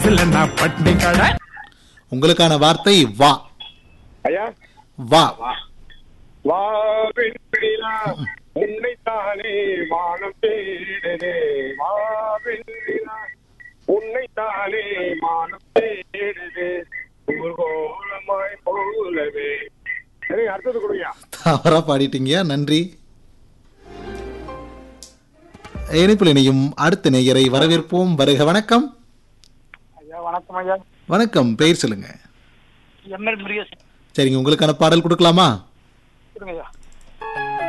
இல்லைன்னா பட்டினி கடை உங்களுக்கான வார்த்தை வா ஐயா வா வா வெண்பிடிலா உன்னைத்தானே வானம் தேடுதே வா வெண்பிடிலா உன்னைத்தானே வானம் தேடுதே ஊர்கோலமாய் போலவே சரி அடுத்தது கொடுங்க தவறா பாடிட்டீங்க நன்றி இணைப்பில் இணையும் அடுத்த நேயரை வரவேற்போம் வருக வணக்கம் ஐயா வணக்கம் ஐயா வணக்கம் பெயர் சொல்லுங்க எம்எல் முருகேசன் சரிங்க உங்களுக்கான பாடல் கொடுக்கலாமா சொல்லுங்க ஐயா